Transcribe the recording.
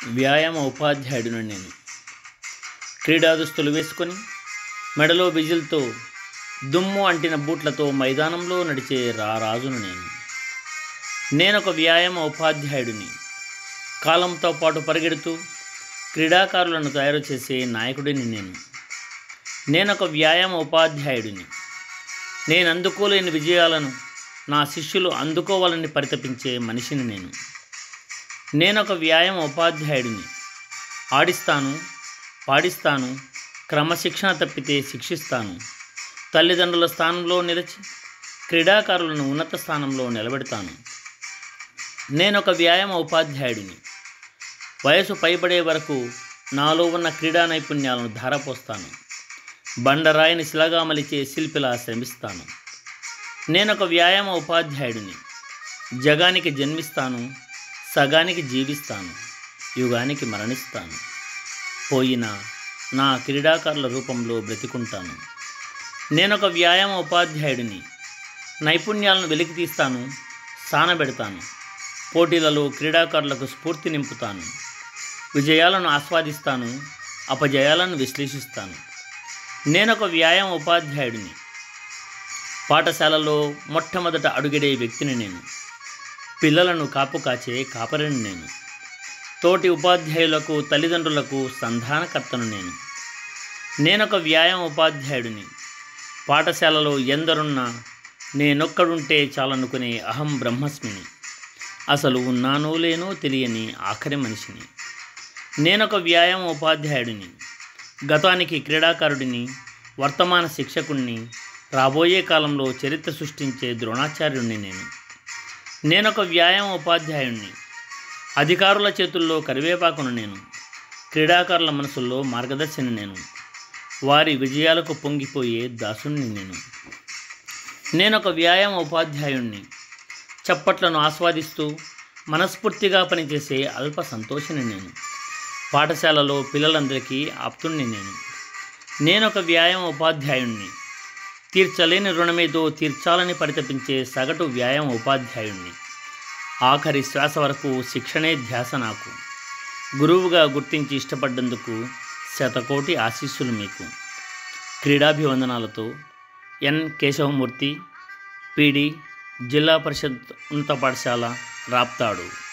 వ్యాయామ ఉపాధ్యాయుడిని నేను క్రీడా దుస్తులు వేసుకొని మెడలో బిజిల్తో దుమ్ము అంటిన బూట్లతో మైదానంలో నడిచే రారాజును నేను నేనొక వ్యాయామ ఉపాధ్యాయుడిని కాలంతో పాటు పరిగెడుతూ క్రీడాకారులను తయారు చేసే నాయకుడిని నేను నేనొక వ్యాయామ ఉపాధ్యాయుడిని నేను అందుకోలేని విజయాలను నా శిష్యులు అందుకోవాలని పరితపించే మనిషిని నేను నేనొక వ్యాయామ ఉపాధ్యాయుడిని ఆడిస్తాను పాడిస్తాను క్రమశిక్షణ తప్పితే శిక్షిస్తాను తల్లిదండ్రుల స్థానంలో నిలిచి క్రీడాకారులను ఉన్నత స్థానంలో నిలబెడతాను నేనొక వ్యాయామ ఉపాధ్యాయుడిని వయసు పైబడే వరకు నాలో ఉన్న క్రీడా నైపుణ్యాలను ధారపోస్తాను బండరాయిని శిలగా మలిచే శిల్పిలా శ్రమిస్తాను నేనొక వ్యాయామ ఉపాధ్యాయుడిని జగానికి జన్మిస్తాను సగానికి జీవిస్తాను యుగానికి మరణిస్తాను పోయిన నా క్రీడాకారుల రూపంలో బ్రతికుంటాను నేనొక వ్యాయామ ఉపాధ్యాయుడిని నైపుణ్యాలను వెలికి తీస్తాను సానబెడతాను పోటీలలో క్రీడాకారులకు స్ఫూర్తి నింపుతాను విజయాలను ఆస్వాదిస్తాను అపజయాలను విశ్లేషిస్తాను నేనొక వ్యాయామ ఉపాధ్యాయుడిని పాఠశాలలో మొట్టమొదట అడుగడే వ్యక్తిని నేను పిల్లలను కాపు కాచే కాపరిని నేను తోటి ఉపాధ్యాయులకు తల్లిదండ్రులకు సంధానకర్తను నేను నేనొక వ్యాయామ ఉపాధ్యాయుడిని పాఠశాలలో ఎందరున్నా నేనొక్కడుంటే చాలనుకునే అహం బ్రహ్మస్మిని అసలు ఉన్నానో లేనో తెలియని ఆఖరి మనిషిని నేనొక వ్యాయామ ఉపాధ్యాయుడిని గతానికి క్రీడాకారుడిని వర్తమాన శిక్షకుణ్ణి రాబోయే కాలంలో చరిత్ర సృష్టించే ద్రోణాచార్యుడిని నేను నేనొక వ్యాయామ ఉపాధ్యాయుడిని అధికారుల చేతుల్లో కరివేపాకును నేను క్రీడాకారుల మనసుల్లో మార్గదర్శిని నేను వారి విజయాలకు పొంగిపోయే దాసుణ్ణి నేను నేనొక వ్యాయామ ఉపాధ్యాయుణ్ణి చప్పట్లను ఆస్వాదిస్తూ మనస్ఫూర్తిగా పనిచేసే అల్ప సంతోషిని నేను పాఠశాలలో పిల్లలందరికీ ఆప్తుణ్ణి నేను నేనొక వ్యాయామ ఉపాధ్యాయుణ్ణి తీర్చలేని రుణమేదో తీర్చాలని పరితపించే సగటు వ్యాయామ ఉపాధ్యాయుణ్ణి ఆఖరి శ్వాస వరకు శిక్షణే ధ్యాస నాకు గురువుగా గుర్తించి ఇష్టపడ్డందుకు శతకోటి ఆశీస్సులు మీకు క్రీడాభివందనాలతో ఎన్ కేశవమూర్తి పీడి జిల్లా పరిషత్ ఉన్నత పాఠశాల రాప్తాడు